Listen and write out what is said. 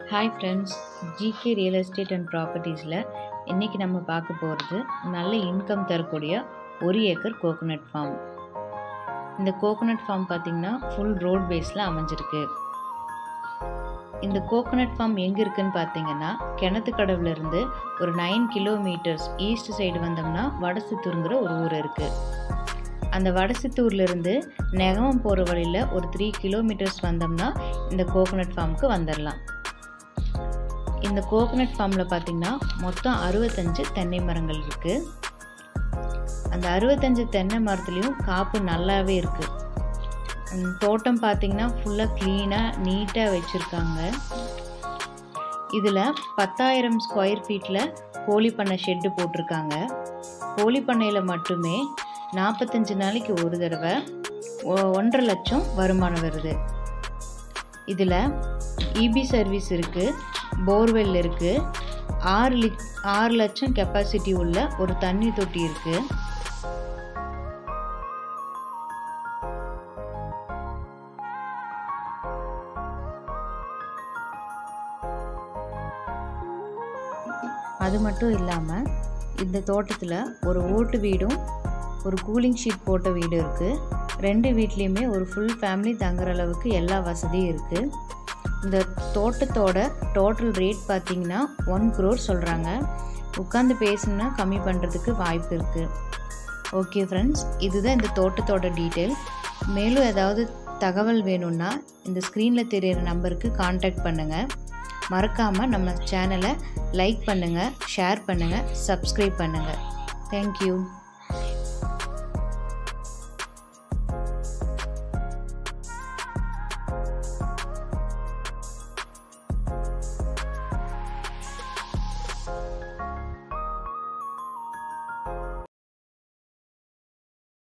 hi friends GK real estate and ப்ராப்பர்ட்டிஸில் இன்றைக்கி நம்ம பார்க்க போகிறது நல்ல இன்கம் தரக்கூடிய ஒரு ஏக்கர் கோகோனட் ஃபார்ம் இந்த கோகோனட் ஃபார்ம் பார்த்திங்கன்னா ஃபுல் ரோட் பேஸில் அமைஞ்சிருக்கு இந்த கோகோனட் ஃபார்ம் எங்கே இருக்குன்னு பார்த்தீங்கன்னா கிணத்துக்கடவுலேருந்து ஒரு நைன் கிலோமீட்டர்ஸ் ஈஸ்ட் சைடு வந்தோம்னா வடசித்தூருங்கிற ஒரு ஊர் இருக்குது அந்த வடசித்தூர்லேருந்து நெகமம் போகிற வழியில் ஒரு த்ரீ கிலோமீட்டர்ஸ் வந்தோம்னா இந்த கோகோனட் ஃபார்முக்கு வந்துடலாம் இந்த கோகோனட் ஃபார்மில் பார்த்திங்கன்னா மொத்தம் அறுபத்தஞ்சு தென்னை மரங்கள் இருக்குது அந்த அறுபத்தஞ்சு தென்னை மரத்துலேயும் காப்பு நல்லாவே இருக்குது தோட்டம் பார்த்திங்கன்னா ஃபுல்லாக க்ளீனாக நீட்டாக வச்சுருக்காங்க இதில் பத்தாயிரம் ஸ்கொயர் ஃபீட்டில் கோழி பண்ணை ஷெட்டு போட்டிருக்காங்க கோழி பண்ணையில் மட்டுமே நாற்பத்தஞ்சு நாளைக்கு ஒரு தடவை ஒன்றரை லட்சம் வருமானம் வருது இதில் இபி சர்வீஸ் இருக்குது போர்வெல் இருக்குது ஆறு லிக் ஆறு லட்சம் கெப்பாசிட்டி உள்ள ஒரு தண்ணி தொட்டி இருக்குது அது மட்டும் இல்லாமல் இந்த தோட்டத்தில் ஒரு ஓட்டு வீடும் ஒரு கூலிங் ஷீட் போட்ட வீடு இருக்குது ரெண்டு வீட்லேயுமே ஒரு ஃபுல் ஃபேமிலி தங்குற அளவுக்கு எல்லா வசதியும் இருக்குது இந்த தோட்டத்தோட டோட்டல் ரேட் பார்த்திங்கன்னா ஒன் க்ரோர் சொல்கிறாங்க உட்காந்து பேசணுன்னா கம்மி பண்ணுறதுக்கு வாய்ப்பு இருக்குது ஓகே ஃப்ரெண்ட்ஸ் இதுதான் இந்த தோட்டத்தோட டீட்டெயில் மேலும் ஏதாவது தகவல் வேணும்னா இந்த ஸ்க்ரீனில் தெரியிற நம்பருக்கு காண்டாக்ட் பண்ணுங்கள் மறக்காமல் நம்ம சேனலை லைக் பண்ணுங்கள் ஷேர் பண்ணுங்கள் சப்ஸ்கிரைப் பண்ணுங்கள் தேங்க்யூ